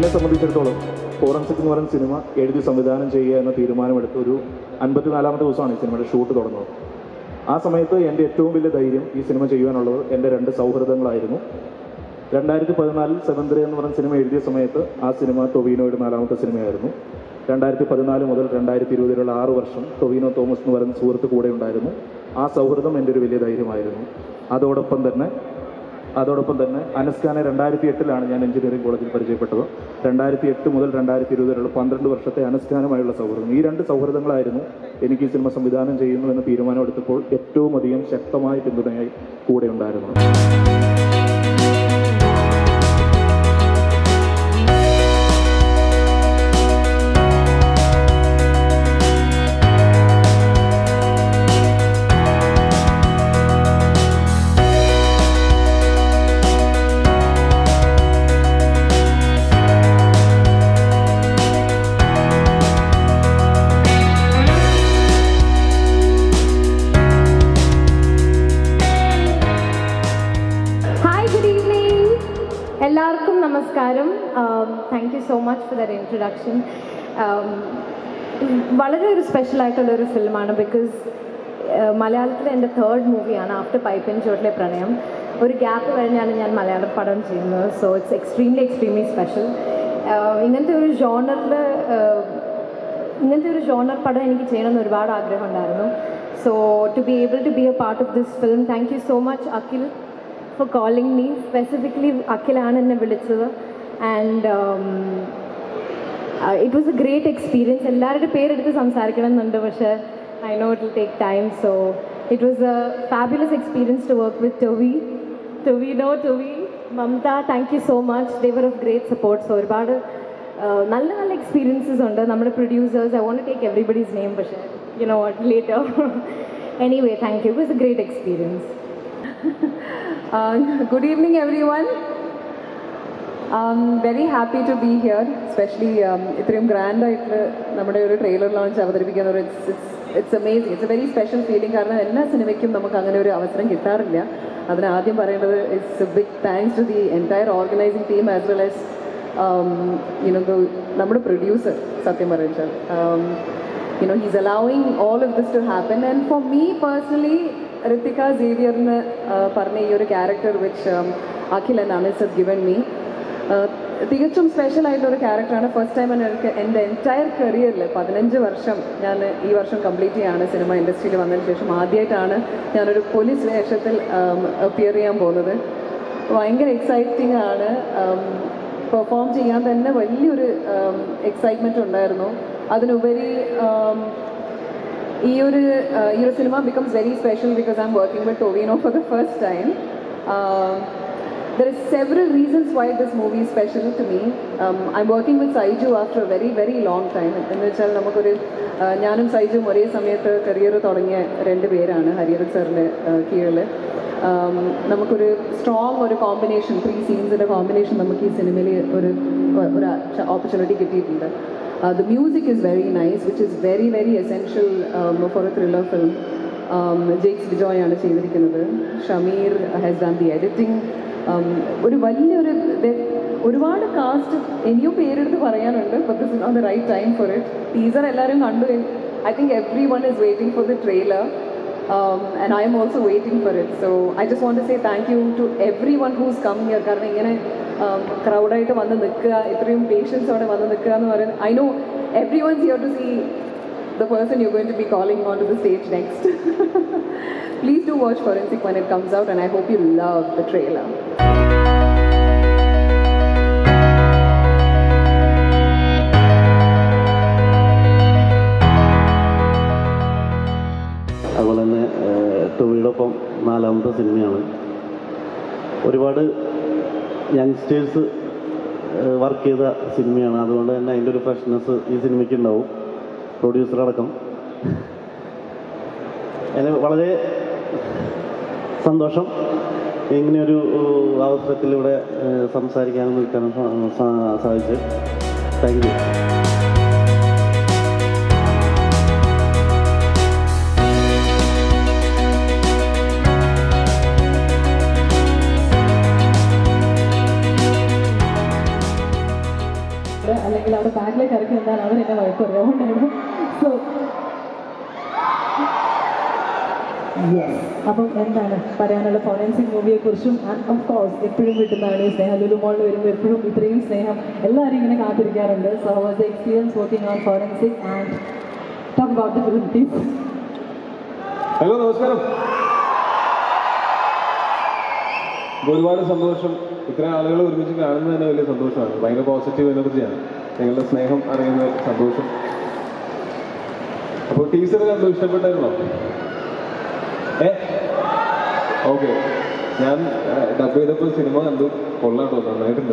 എന്നെ സംബന്ധിച്ചിടത്തോളം ഫോറൻസിക് എന്ന് പറയുന്ന സിനിമ എഴുതി സംവിധാനം ചെയ്യുക എന്ന തീരുമാനമെടുത്ത ഒരു അൻപത്തിനാലാമത്തെ ദിവസമാണ് ഈ സിനിമയുടെ ഷൂട്ട് തുടങ്ങുന്നത് ആ സമയത്ത് എൻ്റെ ഏറ്റവും വലിയ ധൈര്യം ഈ സിനിമ ചെയ്യുവാനുള്ളത് എൻ്റെ രണ്ട് സൗഹൃദങ്ങളായിരുന്നു രണ്ടായിരത്തി പതിനാലിൽ സെവന്തര എന്ന് പറയുന്ന സിനിമ എഴുതിയ സമയത്ത് ആ സിനിമ ടൊവീനോയുടെ നാലാമത്തെ സിനിമയായിരുന്നു രണ്ടായിരത്തി പതിനാല് മുതൽ രണ്ടായിരത്തി ഇരുപതിലുള്ള ആറ് വർഷം ടൊവീനോ തോമസ് എന്ന് പറയുന്ന സുഹൃത്ത് കൂടെ ഉണ്ടായിരുന്നു ആ സൗഹൃദം എൻ്റെ ഒരു വലിയ ധൈര്യമായിരുന്നു അതോടൊപ്പം തന്നെ അതോടൊപ്പം തന്നെ അനസ്ഖാനെ രണ്ടായിരത്തി എട്ടിലാണ് ഞാൻ എഞ്ചിനീയറിംഗ് കോളേജിൽ പരിചയപ്പെട്ടത് രണ്ടായിരത്തി എട്ട് മുതൽ രണ്ടായിരത്തി ഇരുപത് വരെയുള്ള പന്ത്രണ്ട് വർഷത്തെ അനസ്ഖാനുമായുള്ള സൗഹൃദം ഈ രണ്ട് സൗഹൃദങ്ങളായിരുന്നു എനിക്ക് ഈ സിനിമ സംവിധാനം ചെയ്യുന്നു എന്ന തീരുമാനമെടുത്തപ്പോൾ ഏറ്റവും അധികം ശക്തമായ പിന്തുണയായി കൂടെ ഉണ്ടായിരുന്നത് ഹായ് ഗുഡ് ഈവനിങ് എല്ലാവർക്കും നമസ്കാരം thank you so much for the introduction വളരെ ഒരു സ്പെഷ്യൽ ആയിട്ടുള്ള ഒരു ഫിലിമാണ് ബിക്കോസ് മലയാളത്തിലെ എൻ്റെ തേർഡ് മൂവിയാണ് ആഫ്റ്റർ പൈപ്പൻ ചോട്ടിലെ പ്രണയം ഒരു ഗ്യാപ്പ് കഴിഞ്ഞാണ് ഞാൻ മലയാളം പടം ചെയ്യുന്നത് so it's extremely extremely special ഇങ്ങനത്തെ ഒരു ജോണറിൽ ഇങ്ങനത്തെ ഒരു ജോണർ പടം എനിക്ക് ചെയ്യണമെന്ന് ഒരുപാട് ആഗ്രഹം ഉണ്ടായിരുന്നു so to be able to be a part of this film thank you so much Akhil for calling me specifically അഖിലാണ് എന്നെ വിളിച്ചത് and it was a great experience എല്ലാവരുടെ പേരെടുത്ത് സംസാരിക്കണം എന്നുണ്ട് പക്ഷേ I know it will take time so it was a fabulous experience to work with Tovi Tovino Tovi Mamta thank you so much they were of great support so ഒരുപാട് uh, നല്ല നല്ല experiences ഉണ്ട് നമ്മുടെ producers I won't take everybody's name പക്ഷേ you know what later anyway thank you it was a great experience Uh, good evening, everyone. I'm very happy to be here, especially um, ഇത്രയും grand ആയിട്ട് നമ്മുടെ ഒരു trailer launch അവതരിപ്പിക്കുന്ന ഒരു it's it's amazing it's a very special feeling കാരണം എല്ലാ സിനിമയ്ക്കും നമുക്ക് അങ്ങനെ ഒരു അവസരം കിട്ടാറില്ല അതിന് ആദ്യം പറയേണ്ടത് it's a big thanks to the entire organising team as well as you know നമ്മുടെ പ്രൊഡ്യൂസർ സത്യം പറഞ്ഞാൽ you know he's allowing all of this to happen and for me personally Ritika Xavier എന്ന് പറഞ്ഞ ഈ ഒരു character which Akhil and Anas has given me തികച്ചും special ആയിട്ടുള്ള ഒരു ക്യാരക്ടറാണ് ഫസ്റ്റ് ടൈം എനിക്ക് എൻ്റെ എൻറ്റയർ കരിയറിൽ പതിനഞ്ച് വർഷം ഞാൻ ഈ വർഷം കംപ്ലീറ്റ് ചെയ്യാണ് സിനിമ ഇൻഡസ്ട്രിയിൽ വന്നതിന് ശേഷം ആദ്യമായിട്ടാണ് ഞാനൊരു പോലീസ് വേഷത്തിൽ അപ്പിയർ ചെയ്യാൻ പോകുന്നത് ഭയങ്കര എക്സൈറ്റിംഗ് ആണ് പെർഫോം ചെയ്യാൻ തന്നെ വലിയൊരു എക്സൈറ്റ്മെൻറ്റ് ഉണ്ടായിരുന്നു അതിനുപരി um, ഈ ഒരു uh, ഈ ഒരു cinema becomes very special because I am working with Tovino for the first time there is several reasons why this movie is special to me. Um, I'm working with Saiju after a very, very long time. എന്ന് വെച്ചാൽ നമുക്കൊരു uh, ഞാനും സൈജും ഒരേ സമയത്ത് career തുടങ്ങിയ രണ്ട് പേരാണ് ഹരിഹരൻ സാറിൻ്റെ കീഴിൽ um, നമുക്കൊരു സ്ട്രോങ് ഒരു കോമ്പിനേഷൻ ത്രീ സീൻസിൻ്റെ കോമ്പിനേഷൻ നമുക്ക് ഈ സിനിമയിൽ ഒരു ഒരു ഓപ്പർച്യൂണിറ്റി കിട്ടിയിട്ടുണ്ട് the music is very nice which is very very essential for a thriller film Jakes Bejoy ആണ് ചെയ്തിരിക്കുന്നത് Shameer has done the editing ഒരു വലിയൊരു ഇത് ഒരുപാട് കാസ്റ്റ് ഇനിയും പേരെടുത്ത് പറയാനുണ്ട് but this is on the right time for it teaser എല്ലാവരും കണ്ടു I think everyone is waiting for the trailer and I am also waiting for it so I just want say thank U to everyone who's come here കാരണം ഇങ്ങനെ ക്രൗഡായിട്ട് വന്ന് നിൽക്കുക ഇത്രയും പേഷ്യൻസോടെ വന്ന് നിൽക്കുക എന്ന് പറയുന്നത് I know everyone's here to see the person you're going to be calling onto the stage next. Please do watch Forensic when it comes out, and I hope you love the trailer. അതുപോലെ തന്നെ ടൊവിയോടൊപ്പം നാലാമത്തെ സിനിമയാണ് ഒരുപാട് youngsters work ചെയ്ത സിനിമയാണ് അതുകൊണ്ട് തന്നെ അതിൻ്റെ ഒരു ഫ്രഷ്നെസ് ഈ സിനിമയ്ക്ക് ഉണ്ടാവും പ്രൊഡ്യൂസർ അടക്കം എന്നെ വളരെ സന്തോഷം ഇങ്ങനെയൊരു അവസരത്തിലൂടെ സംസാരിക്കാനും നിൽക്കാനും സാ- സാ- സാധിച്ചു താങ്ക് യു ഡയലോഗ് എന്താണ് അവർ എന്നെ വഴക്ക് പറയാറുണ്ടായിരുന്നു സോ യെസ് അപ്പം എന്താണ് പറയാനുള്ള ഫോറൻസിക് മൂവിയെക്കുറിച്ചും ആൻഡ് ഓഫ് കോഴ്സ് എപ്പോഴും കിട്ടുന്നതാണ് ഈ സ്നേഹം ലുലുമോളിൽ വരുമ്പോൾ എപ്പോഴും ഇത്രയും സ്നേഹം എല്ലാവരും ഇങ്ങനെ കാത്തിരിക്കാറുണ്ട് so was the experience working on Forensic and talk about the film please hello നമസ്കാരം ഒരുപാട് സന്തോഷം ഇത്രയും ആളുകൾ ഒരുമിച്ച് കാണുന്നത് തന്നെ വലിയ സന്തോഷമാണ് ഭയങ്കര പോസിറ്റീവ് എനർജിയാണ് നിങ്ങളുടെ സ്നേഹം അറിയുന്ന സന്തോഷം അപ്പോൾ ടീച്ചർ കണ്ടു ഇഷ്ടപ്പെട്ടായിരുന്നോ ഏ ഓക്കെ ഞാൻ ഡബ് ചെയ്തപ്പോൾ സിനിമ കണ്ടു കൊള്ളാട്ടോ നന്നായിട്ടുണ്ട്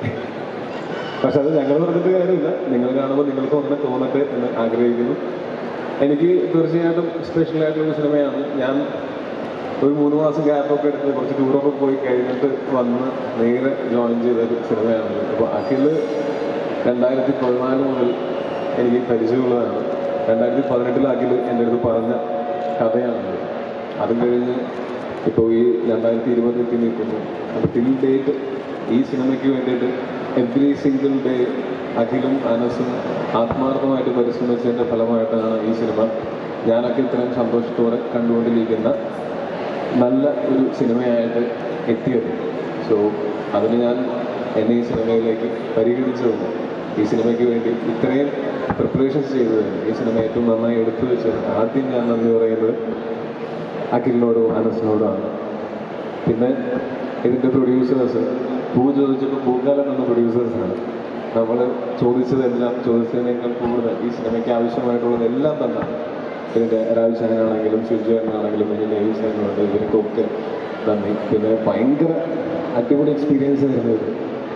പക്ഷെ അത് ഞങ്ങൾ പറഞ്ഞിട്ട് കാര്യമില്ല നിങ്ങൾ കാണുമ്പോൾ നിങ്ങൾക്ക് അങ്ങനെ തോന്നട്ടെ എന്ന് ആഗ്രഹിക്കുന്നു എനിക്ക് തീർച്ചയായിട്ടും സ്പെഷ്യൽ ആയിട്ടുള്ള ഒരു സിനിമയാണ് ഞാൻ ഒരു മൂന്ന് മാസം ഗ്യാപ്പൊക്കെ എടുത്ത് കുറച്ച് ടൂറൊക്കെ പോയി കഴിഞ്ഞിട്ട് വന്ന് നേരെ ജോയിൻ ചെയ്ത ഒരു സിനിമയാണ് അപ്പോൾ അഖിൽ രണ്ടായിരത്തി പതിനാല് മുതൽ എനിക്ക് പരിചയമുള്ളതാണ് രണ്ടായിരത്തി പതിനെട്ടിൽ അഖിൽ എൻ്റെ അടുത്ത് പറഞ്ഞ കഥയാണത് അതും കഴിഞ്ഞ് ഇപ്പോൾ ഈ രണ്ടായിരത്തി ഇരുപതെത്തി നിൽക്കുന്നു അപ്പോൾ ടിൽ ഡേറ്റ് ഈ സിനിമയ്ക്ക് വേണ്ടിയിട്ട് എവ്രി സിംഗിൾ ഡേ അഖിലും അനസും ആത്മാർത്ഥമായിട്ട് പരിശ്രമിച്ചതിൻ്റെ ഫലമായിട്ടാണ് ഈ സിനിമ ഞാനൊക്കെ ഇത്രയും സന്തോഷത്തോടെ കണ്ടുകൊണ്ടിരിക്കുന്ന നല്ല ഒരു സിനിമയായിട്ട് എത്തിയത് സോ അതിന് ഞാൻ എന്നെ ഈ സിനിമയിലേക്ക് പരിഗണിച്ചതും ഈ സിനിമയ്ക്ക് വേണ്ടി ഇത്രയും പ്രിപ്പറേഷൻസ് ചെയ്തതിന് ഈ സിനിമ ഏറ്റവും നന്നായി എടുത്തു വെച്ചത് ആദ്യം ഞാൻ നന്ദി പറയുന്നത് അഖിലിനോടും അനസിനോടുമാണ് പിന്നെ ഇതിൻ്റെ പ്രൊഡ്യൂസേഴ്സ് പൂ ചോദിച്ചപ്പോൾ പൂക്കാലം എന്ന പ്രൊഡ്യൂസേഴ്സാണ് നമ്മൾ ചോദിച്ചതെല്ലാം ചോദിച്ചതിനേക്കാൾ കൂടുതൽ ഈ സിനിമയ്ക്ക് ആവശ്യമായിട്ടുള്ളതെല്ലാം തന്നെ ഇതിൻ്റെ രാജ് ഷാനാണെങ്കിലും ശുചിയാണെങ്കിലും ഇതിൻ്റെ ഏവിസാനുണ്ട് ഇവർക്കൊക്കെ നന്ദി പിന്നെ ഭയങ്കര അടിപൊളി എക്സ്പീരിയൻസ് ആയിരുന്നു ഇത്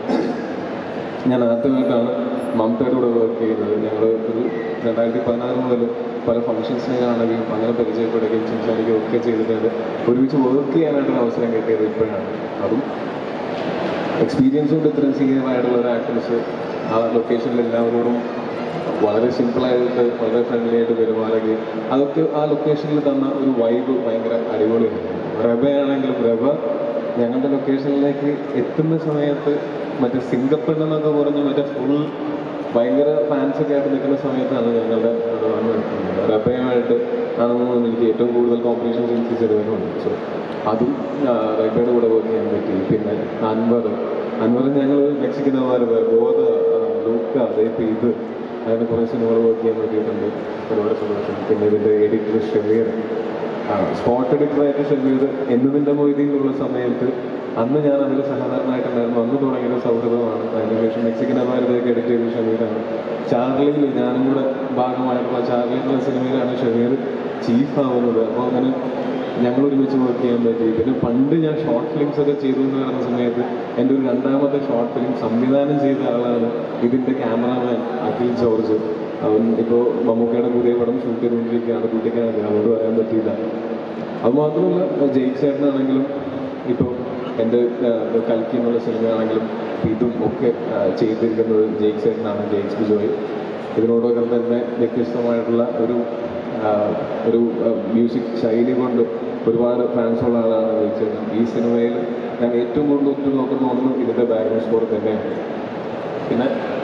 ഞാൻ ആദ്യമായിട്ടാണ് മമതയുടെ കൂടെ വർക്ക് ചെയ്യുന്നത് ഞങ്ങൾ ഒരു രണ്ടായിരത്തി പതിനാറ് മുതൽ പല ഫംഗ്ഷൻസിനെ കാണുകയും അങ്ങനെ പരിചയപ്പെടുകയും സംസാരിക്കുകയും ഒക്കെ ചെയ്തിട്ടുണ്ട് ഒരുമിച്ച് വർക്ക് ചെയ്യാനായിട്ടൊരു അവസരം കിട്ടിയത് ഇപ്പോഴാണ് അതും എക്സ്പീരിയൻസ് കൊണ്ട് ഇത്രയും സീനിയർ ആയിട്ടുള്ള ഒരു ആക്ടേഴ്സ് ആ ലൊക്കേഷനിൽ എല്ലാവരോടും വളരെ സിമ്പിളായിട്ട് വളരെ ഫ്രണ്ട്ലി ആയിട്ട് പെരുമാറുകയും അതൊക്കെ ആ ലൊക്കേഷനിൽ തന്ന ഒരു വൈബ് ഭയങ്കര അടിപൊളിയായിരുന്നു റബയാണെങ്കിലും റബ ഞങ്ങളുടെ ലൊക്കേഷനിലേക്ക് എത്തുന്ന സമയത്ത് മറ്റേ സിംഗപ്പെണ്ണെന്നൊക്കെ പറഞ്ഞ് മറ്റേ ഫുൾ ഭയങ്കര ഫാൻസ് ഒക്കെ ആയിട്ട് നിൽക്കുന്ന സമയത്താണ് ഞങ്ങളുടെ അത് വന്ന് നിൽക്കുന്നത് റബയുമായിട്ട് ആണെന്ന് എനിക്ക് ഏറ്റവും കൂടുതൽ കോമ്പറ്റീഷൻ എനിക്ക് ചെറുതുണ്ട് സോ അതും ആ, റബയുടെ കൂടെ വർക്ക് ചെയ്യാൻ പറ്റി പിന്നെ അൻവർ അൻവർ ഞങ്ങൾ മെക്സിക്കനമാർ ഗോത ലൂക്ക അതേപ്പ് ഇത് അങ്ങനെ കുറേ സിനിമകൾ വർക്ക് ചെയ്യാൻ പറ്റിയിട്ടുണ്ട് ഒരുപാട് സന്തോഷം പിന്നെ ഇതിൻ്റെ എഡിറ്റർ ഷമീർ സ്പോട്ട് എഡിറ്ററായിട്ട് ഷമീർ എന്നതിൻ്റെ മൊയ്തിയിലുള്ള സമയത്ത് അന്ന് ഞാൻ അതിൽ സഹകരണമായിട്ടുണ്ടായിരുന്നു അന്ന് തുടങ്ങിയ ഒരു സൗഹൃദമാണ് അതിനുശേഷം മെക്സിക്കൻ അമാരതൊക്കെ എഡിറ്റ് ചെയ്ത ഷമീറാണ് ചാർലിയിൽ ഞാനും കൂടെ ഭാഗമായിട്ടുള്ള ചാർലി എന്ന സിനിമയിലാണ് ഷമീർ ചീഫ് ആവുന്നത് അപ്പോൾ അങ്ങനെ ഞങ്ങൾ ഒരുമിച്ച് വർക്ക് ചെയ്യാൻ പറ്റി പിന്നെ പണ്ട് ഞാൻ ഷോർട്ട് ഫിലിംസ് ഒക്കെ ചെയ്തുകൊണ്ട് വരുന്ന സമയത്ത് എൻ്റെ ഒരു രണ്ടാമത്തെ ഷോർട്ട് ഫിലിം സംവിധാനം ചെയ്ത ആളാണ് ഇതിൻ്റെ ക്യാമറാമാൻ അഖിൽ ജോർജ് അവൻ ഇപ്പോൾ മമ്മൂക്കയുടെ പുതിയ പടം ഷൂട്ട് ചെയ്തുകൊണ്ടിരിക്കുകയാണ് കുട്ടിക്കാനത്ത് അതുകൊണ്ട് വരാൻ പറ്റിയില്ല അത് മാത്രമല്ല ജെയ്ക് ചേട്ടനാണെങ്കിലും ഇപ്പോൾ എൻ്റെ കൽക്കി എന്നുള്ള സിനിമയാണെങ്കിലും ഇതും ഒക്കെ ആ, ചെയ്തിരിക്കുന്നത് ജെയ്ക് ചേട്ടനാണ് ജെയ്ക്സ് ബിജോയ് ഇതിനോടൊപ്പം തന്നെ വ്യത്യസ്തമായിട്ടുള്ള ഒരു ആ, ഒരു മ്യൂസിക് ശൈലി കൊണ്ട് ഒരുപാട് ഫാൻസുള്ള ആളാണ് ജെയ്ക് ചേട്ടൻ ഈ സിനിമയിൽ ഞാൻ ഏറ്റവും കൂടുതൽ ഒറ്റ നോക്കുന്ന ഒന്ന് ഇതിൻ്റെ ബാക്ക്ഗ്രൗണ്ട് സ്കോർ തന്നെയാണ് പിന്നെ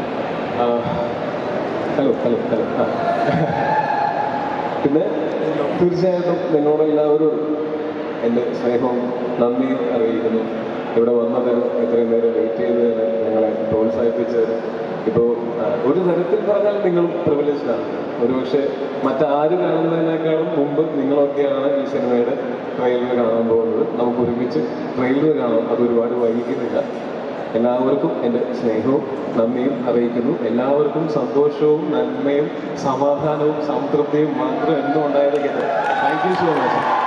ഹലോ ഹലോ ഹലോ ആ പിന്നെ തീർച്ചയായിട്ടും നിങ്ങളോട് എല്ലാവരും എൻ്റെ സ്നേഹവും നന്ദിയും അറിയിക്കുന്നു ഇവിടെ വന്നതിന് ഇത്രയും നേരം വെയിറ്റ് ചെയ്തതിന് ഞങ്ങളെ പ്രോത്സാഹിപ്പിച്ചതിന് ഇപ്പോൾ ഒരു തരത്തിൽ പറഞ്ഞാൽ നിങ്ങൾ പ്രിവിലേജ്ഡാണ് ഒരുപക്ഷെ മറ്റാര് കാണുന്നതിനേക്കാളും മുമ്പ് നിങ്ങളൊക്കെയാണ് ഈ സിനിമയുടെ ട്രെയിലർ കാണാൻ പോകുന്നത് നമുക്ക് ഒരുമിച്ച് ട്രെയിലർ കാണാം അത് ഒരുപാട് വൈകുന്നില്ല എല്ലാവർക്കും എൻ്റെ സ്നേഹവും നന്ദിയും അറിയിക്കുന്നു എല്ലാവർക്കും സന്തോഷവും നന്മയും സമാധാനവും സംതൃപ്തിയും മാത്രം എന്നും ഉണ്ടായിരിക്കട്ടെ താങ്ക് യു സോ മച്ച്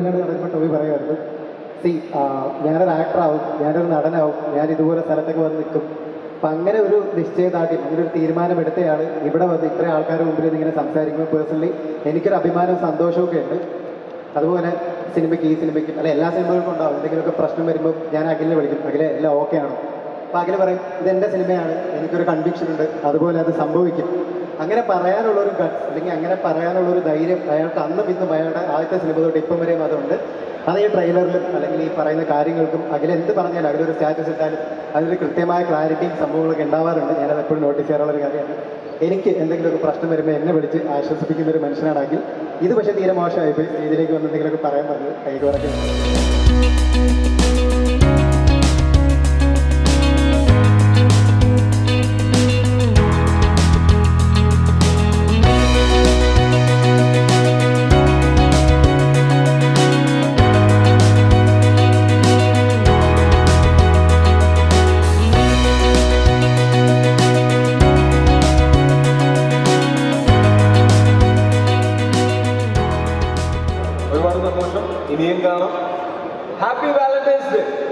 സീനാണ് നടക്കുമ്പോൾ ടോബി പറയുമായിരുന്നു സി ഞാനൊരു ആക്ടറാവും ഞാനൊരു നടനാവും ഞാൻ ഇതുപോലെ സ്ഥലത്തൊക്കെ വന്ന് നിൽക്കും അപ്പം അങ്ങനെ ഒരു നിശ്ചയദാർഢ്യം അങ്ങനെ ഒരു തീരുമാനമെടുത്തയാൾ ഇവിടെ വന്ന് ഇത്രയും ആൾക്കാരുടെ മുമ്പിൽ നിന്ന് ഇങ്ങനെ സംസാരിക്കുമ്പോൾ പേഴ്സണലി എനിക്കൊരു അഭിമാനവും സന്തോഷവും ഒക്കെ ഉണ്ട് അതുപോലെ സിനിമയ്ക്ക് ഈ സിനിമയ്ക്ക് അല്ല എല്ലാ സിനിമകൾക്കും ഉണ്ടാവും എന്തെങ്കിലുമൊക്കെ പ്രശ്നം വരുമ്പോൾ ഞാൻ അഖിലിനെ വിളിക്കും അഖിലെ എല്ലാം ഓക്കെ ആണോ അപ്പം അഖിൽ പറയും ഇതെൻ്റെ സിനിമയാണ് എനിക്കൊരു കൺവിക്ഷൻ ഉണ്ട് അതുപോലെ അത് സംഭവിക്കും അങ്ങനെ പറയാനുള്ള ഒരു ഗട്ട്സ് അല്ലെങ്കിൽ അങ്ങനെ പറയാനുള്ള ഒരു ധൈര്യം അയാൾക്ക് അന്നും ഇന്നും അയാളുടെ ആദ്യത്തെ സിനിമ തൊട്ട് ഇപ്പം വരെയും അതുണ്ട് അത് ഈ ട്രെയിലറിലും അല്ലെങ്കിൽ ഈ പറയുന്ന കാര്യങ്ങൾക്കും അഖിൽ എന്ത് പറഞ്ഞാലും അതിലൊരു സ്റ്റാറ്റസ് ഇട്ടാലും അതിൽ കൃത്യമായ ക്ലാരിറ്റിയും സംഭവങ്ങളൊക്കെ ഉണ്ടാവാറുണ്ട് ഞാനത് എപ്പോഴും നോട്ടീസ് ചെയ്യാറുള്ള ഒരു കാര്യമാണ് എനിക്ക് എന്തെങ്കിലുമൊക്കെ പ്രശ്നം വരുമ്പോൾ എന്നെ വിളിച്ച് ആശ്വസിപ്പിക്കുന്ന ഒരു മനുഷ്യനാണെങ്കിൽ ഇത് പക്ഷേ തീരെ മോശമായിപ്പോയി ഇതിലേക്ക് വന്ന് എന്തെങ്കിലുമൊക്കെ പറയാൻ പറഞ്ഞു കൈകോറൊക്കെ ഒരുപാട് സന്തോഷം ഇനിയും കാണാം ഹാപ്പി വാലന്റൈൻസ് ഡേ